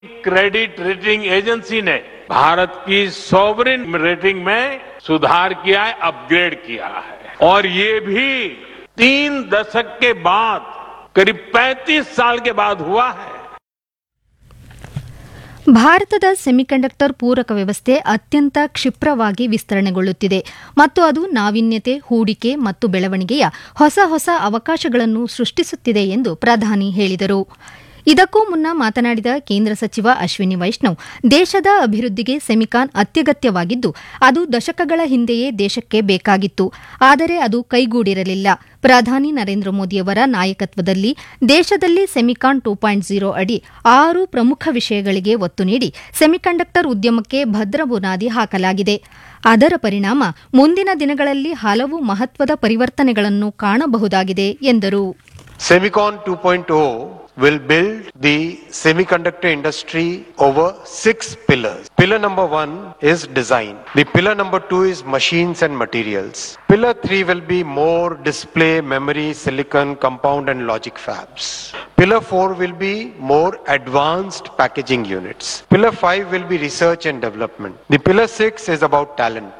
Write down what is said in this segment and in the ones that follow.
Credit rating agency ने भारत की sovereign rating में सुधार किया है अपग्रेड किया है और ये भी तीन दशक के बाद करीब 35 साल के बाद हुआ है ಭಾರತದ ಸೆಮಿಕಂಡಕ್ಟರ್ ಪೂರಕ ವ್ಯವಸ್ಥೆ ಅತ್ಯಂತ ಕ್ಷಿಪ್ರವಾಗಿ ವಿಸ್ತರಣೆಗೊಳ್ಳುತ್ತಿದೆ ಮತ್ತು ಅದು ನಾವೀನ್ಯತೆ ಹೂಡಿಕೆ ಮತ್ತು ಬೆಳವಣಿಗೆಯ ಹೊಸ ಹೊಸ ಅವಕಾಶಗಳನ್ನು ಸೃಷ್ಟಿಸುತ್ತಿದೆ ಎಂದು ಪ್ರಧಾನಿ ಹೇಳಿದರು ಇದಕ್ಕೂ ಮುನ್ನ ಮಾತನಾಡಿದ ಕೇಂದ್ರ ಸಚಿವ ಅಶ್ವಿನಿ ವೈಷ್ಣವ್ ದೇಶದ ಅಭಿವೃದ್ಧಿಗೆ ಸೆಮಿಕಾನ್ ಅತ್ಯಗತ್ಯವಾಗಿದ್ದು ಅದು ದಶಕಗಳ ಹಿಂದೆಯೇ ದೇಶಕ್ಕೆ ಬೇಕಾಗಿತ್ತು ಆದರೆ ಅದು ಕೈಗೂಡಿರಲಿಲ್ಲ ಪ್ರಧಾನಿ ನರೇಂದ್ರ ಮೋದಿಯವರ ನಾಯಕತ್ವದಲ್ಲಿ ದೇಶದಲ್ಲಿ ಸೆಮಿಕಾನ್ ಟೂ ಪಾಯಿಂಟ್ ಝೀರೋ ಅಡಿ ಆರು ಪ್ರಮುಖ ವಿಷಯಗಳಿಗೆ ಒತ್ತು ನೀಡಿ ಸೆಮಿಕಂಡಕ್ಟರ್ ಉದ್ಯಮಕ್ಕೆ ಭದ್ರ ಬುನಾದಿ ಹಾಕಲಾಗಿದೆ ಅದರ ಪರಿಣಾಮ ಮುಂದಿನ ದಿನಗಳಲ್ಲಿ ಹಲವು ಮಹತ್ವದ ಪರಿವರ್ತನೆಗಳನ್ನು ಕಾಣಬಹುದಾಗಿದೆ ಎಂದರು Semicon 2.0 will build the semiconductor industry over six pillars. Pillar number one is design. The pillar number two is machines and materials. Pillar three will be more display, memory, silicon, compound and logic fabs. Pillar four will be more advanced packaging units. Pillar five will be research and development. The pillar six is about talent.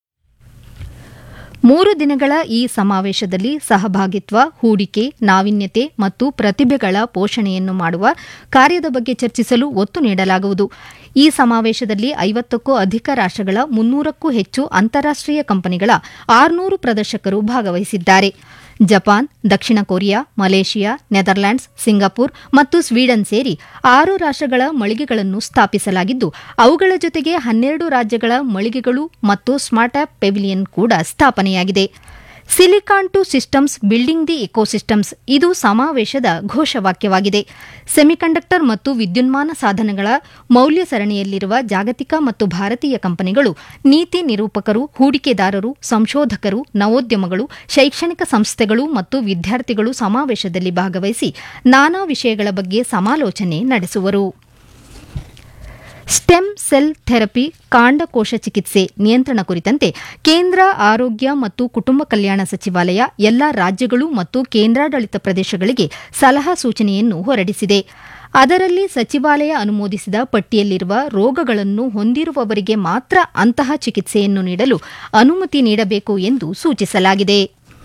ಮೂರು ದಿನಗಳ ಈ ಸಮಾವೇಶದಲ್ಲಿ ಸಹಭಾಗಿತ್ವ ಹೂಡಿಕೆ ನಾವೀನ್ಯತೆ ಮತ್ತು ಪ್ರತಿಭೆಗಳ ಪೋಷಣೆಯನ್ನು ಮಾಡುವ ಕಾರ್ಯದ ಬಗ್ಗೆ ಚರ್ಚಿಸಲು ಒತ್ತು ನೀಡಲಾಗುವುದು ಈ ಸಮಾವೇಶದಲ್ಲಿ ಐವತ್ತಕ್ಕೂ ಅಧಿಕ ರಾಷ್ಟ್ರಗಳ ಮುನ್ನೂರಕ್ಕೂ ಹೆಚ್ಚು ಅಂತಾರಾಷ್ಟೀಯ ಕಂಪನಿಗಳ ಆರುನೂರು ಪ್ರದರ್ಶಕರು ಭಾಗವಹಿಸಿದ್ದಾರೆ ಜಪಾನ್ ದಕ್ಷಿಣ ಕೊರಿಯಾ ಮಲೇಷಿಯಾ ನೆದರ್ಲ್ಯಾಂಡ್ಸ್ ಸಿಂಗಾಪುರ್ ಮತ್ತು ಸ್ವೀಡನ್ ಸೇರಿ ಆರು ರಾಷ್ಟ್ರಗಳ ಮಳಿಗೆಗಳನ್ನು ಸ್ಥಾಪಿಸಲಾಗಿದ್ದು ಅವುಗಳ ಜೊತೆಗೆ ಹನ್ನೆರಡು ರಾಜ್ಯಗಳ ಮಳಿಗೆಗಳು ಮತ್ತು ಸ್ಮಾರ್ಟ್ ಆಪ್ ಪೆವಿಲಿಯನ್ ಕೂಡ ಸ್ಥಾಪನೆಯಾಗಿದೆ silicon to systems building the ecosystems ಇದು ಸಮಾವೇಶದ ಘೋಷವಾಕ್ಯವಾಗಿದೆ ಸೆಮಿಕಂಡಕ್ಟರ್ ಮತ್ತು ವಿದ್ಯುನ್ಮಾನ ಸಾಧನಗಳ ಮೌಲ್ಯ ಸರಣಿಯಲ್ಲಿರುವ ಜಾಗತಿಕ ಮತ್ತು ಭಾರತೀಯ ಕಂಪನಿಗಳು ನೀತಿ ನಿರೂಪಕರು ಹೂಡಿಕೆದಾರರು ಸಂಶೋಧಕರು ನವೋದ್ಯಮಗಳು ಶೈಕ್ಷಣಿಕ ಸಂಸ್ಥೆಗಳು ಮತ್ತು ವಿದ್ಯಾರ್ಥಿಗಳು ಸಮಾವೇಶದಲ್ಲಿ ಭಾಗವಹಿಸಿ ನಾನಾ ವಿಷಯಗಳ ಬಗ್ಗೆ ಸಮಾಲೋಚನೆ ನಡೆಸುವರು ಸ್ಟೆಮ್ ಸೆಲ್ ಥೆರಪಿ ಕಾಂಡಕೋಶ ಚಿಕಿತ್ಸೆ ನಿಯಂತ್ರಣ ಕುರಿತಂತೆ ಕೇಂದ್ರ ಆರೋಗ್ಯ ಮತ್ತು ಕುಟುಂಬ ಕಲ್ಯಾಣ ಸಚಿವಾಲಯ ಎಲ್ಲಾ ರಾಜ್ಯಗಳು ಮತ್ತು ಕೇಂದ್ರಾಡಳಿತ ಪ್ರದೇಶಗಳಿಗೆ ಸಲಹಾ ಸೂಚನೆಯನ್ನು ಹೊರಡಿಸಿದೆ ಅದರಲ್ಲಿ ಸಚಿವಾಲಯ ಅನುಮೋದಿಸಿದ ಪಟ್ಟಿಯಲ್ಲಿರುವ ರೋಗಗಳನ್ನು ಹೊಂದಿರುವವರಿಗೆ ಮಾತ್ರ ಅಂತಹ ಚಿಕಿತ್ಸೆಯನ್ನು ನೀಡಲು ಅನುಮತಿ ನೀಡಬೇಕು ಎಂದು ಸೂಚಿಸಲಾಗಿದೆ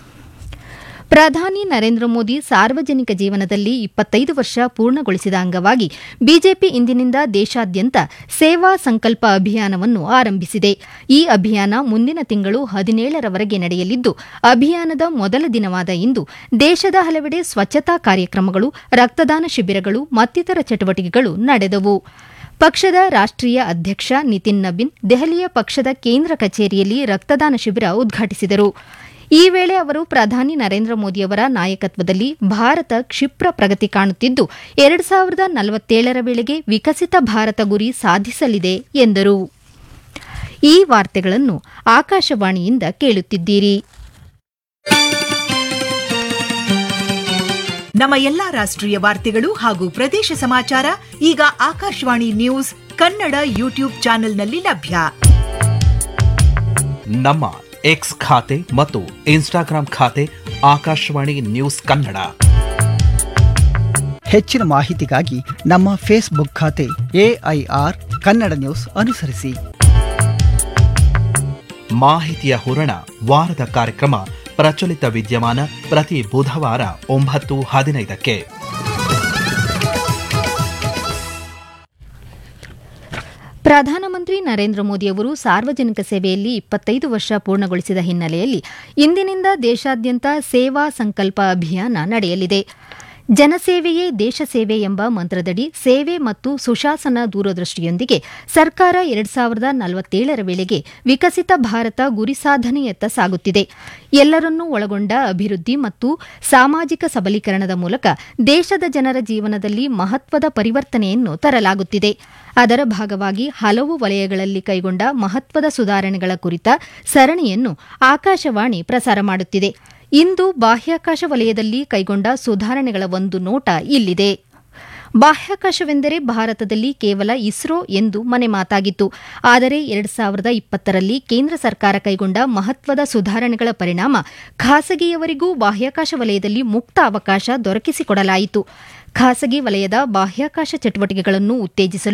ಪ್ರಧಾನಿ ನರೇಂದ್ರ ಮೋದಿ ಸಾರ್ವಜನಿಕ ಜೀವನದಲ್ಲಿ ಇಪ್ಪತ್ತೈದು ವರ್ಷ ಪೂರ್ಣಗೊಳಿಸಿದ ಅಂಗವಾಗಿ ಬಿಜೆಪಿ ಇಂದಿನಿಂದ ದೇಶಾದ್ಯಂತ ಸೇವಾ ಸಂಕಲ್ಪ ಅಭಿಯಾನವನ್ನು ಆರಂಭಿಸಿದೆ ಈ ಅಭಿಯಾನ ಮುಂದಿನ ತಿಂಗಳು ಹದಿನೇಳರವರೆಗೆ ನಡೆಯಲಿದ್ದು ಅಭಿಯಾನದ ಮೊದಲ ದಿನವಾದ ಇಂದು ದೇಶದ ಹಲವೆಡೆ ಸ್ವಚ್ಛತಾ ಕಾರ್ಯಕ್ರಮಗಳು ರಕ್ತದಾನ ಶಿಬಿರಗಳು ಮತ್ತಿತರ ಚಟುವಟಿಕೆಗಳು ನಡೆದವು ಪಕ್ಷದ ರಾಷ್ಟ್ರೀಯ ಅಧ್ಯಕ್ಷ ನಿತಿನ್ ನಬಿನ್ ದೆಹಲಿಯ ಪಕ್ಷದ ಕೇಂದ್ರ ಕಚೇರಿಯಲ್ಲಿ ರಕ್ತದಾನ ಶಿಬಿರ ಉದ್ಘಾಟಿಸಿದರು ಈ ವೇಳೆ ಅವರು ಪ್ರಧಾನಿ ನರೇಂದ್ರ ಮೋದಿಯವರ ನಾಯಕತ್ವದಲ್ಲಿ ಭಾರತ ಕ್ಷಿಪ್ರ ಪ್ರಗತಿ ಕಾಣುತ್ತಿದ್ದು ಎರಡು ಸಾವಿರದ ನಲವತ್ತೇಳರ ವೇಳೆಗೆ ವಿಕಸಿತ ಭಾರತ ಗುರಿ ಸಾಧಿಸಲಿದೆ ಎಂದರು ಈ ವಾರ್ತೆಗಳನ್ನು ಆಕಾಶವಾಣಿಯಿಂದ ಕೇಳುತ್ತಿದ್ದೀರಿ ನಮ್ಮ ಎಲ್ಲಾ ರಾಷ್ಟ್ರೀಯ ವಾರ್ತೆಗಳು ಹಾಗೂ ಪ್ರದೇಶ ಸಮಾಚಾರ ಈಗ ಆಕಾಶವಾಣಿ ನ್ಯೂಸ್ ಕನ್ನಡ ಯೂಟ್ಯೂಬ್ ಚಾನೆಲ್ನಲ್ಲಿ ಲಭ್ಯ ನಮ್ಮ ಎಕ್ಸ್ ಖಾತೆ ಮತ್ತು ಇನ್ಸ್ಟಾಗ್ರಾಂ ಖಾತೆ ಆಕಾಶವಾಣಿ ನ್ಯೂಸ್ ಕನ್ನಡ ಹೆಚ್ಚಿನ ಮಾಹಿತಿಗಾಗಿ ನಮ್ಮ ಫೇಸ್ಬುಕ್ ಖಾತೆ ಎಐಆರ್ ಕನ್ನಡ ನ್ಯೂಸ್ ಅನುಸರಿಸಿ ಮಾಹಿತಿಯ ಹೂರಣ ವಾರದ ಕಾರ್ಯಕ್ರಮ ಪ್ರಚಲಿತ ವಿದ್ಯಮಾನ ಪ್ರತಿ ಬುಧವಾರ ಒಂಬತ್ತು ಹದಿನೈದಕ್ಕೆ ಪ್ರಧಾನಮಂತ್ರಿ ನರೇಂದ್ರ ಮೋದಿಯವರು ಸಾರ್ವಜನಿಕ ಸೇವೆಯಲ್ಲಿ ಇಪ್ಪತ್ತೈದು ವರ್ಷ ಪೂರ್ಣಗೊಳಿಸಿದ ಹಿನ್ನೆಲೆಯಲ್ಲಿ ಇಂದಿನಿಂದ ದೇಶಾದ್ಯಂತ ಸೇವಾ ಸಂಕಲ್ಪ ಅಭಿಯಾನ ನಡೆಯಲಿದೆ ಜನಸೇವೆಯೇ ದೇಶ ಸೇವೆ ಎಂಬ ಮಂತ್ರದಡಿ ಸೇವೆ ಮತ್ತು ಸುಶಾಸನ ದೂರದೃಷ್ಟಿಯೊಂದಿಗೆ ಸರ್ಕಾರ ಎರಡ್ ಸಾವಿರದ ನಲವತ್ತೇಳರ ವೇಳೆಗೆ ವಿಕಸಿತ ಭಾರತ ಗುರಿ ಸಾಧನೆಯತ್ತ ಸಾಗುತ್ತಿದೆ ಎಲ್ಲರನ್ನೂ ಒಳಗೊಂಡ ಅಭಿವೃದ್ಧಿ ಮತ್ತು ಸಾಮಾಜಿಕ ಸಬಲೀಕರಣದ ಮೂಲಕ ದೇಶದ ಜನರ ಜೀವನದಲ್ಲಿ ಮಹತ್ವದ ಪರಿವರ್ತನೆಯನ್ನು ತರಲಾಗುತ್ತಿದೆ ಅದರ ಭಾಗವಾಗಿ ಹಲವು ವಲಯಗಳಲ್ಲಿ ಕೈಗೊಂಡ ಮಹತ್ವದ ಸುಧಾರಣೆಗಳ ಕುರಿತ ಸರಣಿಯನ್ನು ಆಕಾಶವಾಣಿ ಪ್ರಸಾರ ಮಾಡುತ್ತಿದೆ ಇಂದು ಬಾಹ್ಯಾಕಾಶ ವಲಯದಲ್ಲಿ ಕೈಗೊಂಡ ಸುಧಾರಣೆಗಳ ಒಂದು ನೋಟ ಇಲ್ಲಿದೆ ಬಾಹ್ಯಾಕಾಶವೆಂದರೆ ಭಾರತದಲ್ಲಿ ಕೇವಲ ಇಸ್ರೋ ಎಂದು ಮನೆ ಮಾತಾಗಿತ್ತು ಆದರೆ ಎರಡ್ ಸಾವಿರದ ಇಪ್ಪತ್ತರಲ್ಲಿ ಕೇಂದ್ರ ಸರ್ಕಾರ ಕೈಗೊಂಡ ಮಹತ್ವದ ಸುಧಾರಣೆಗಳ ಪರಿಣಾಮ ಖಾಸಗಿಯವರಿಗೂ ಬಾಹ್ಯಾಕಾಶ ವಲಯದಲ್ಲಿ ಮುಕ್ತ ಅವಕಾಶ ದೊರಕಿಸಿಕೊಡಲಾಯಿತು ಖಾಸಗಿ ವಲಯದ ಬಾಹ್ಯಾಕಾಶ ಚಟುವಟಿಕೆಗಳನ್ನು ಉತ್ತೇಜಿಸಲು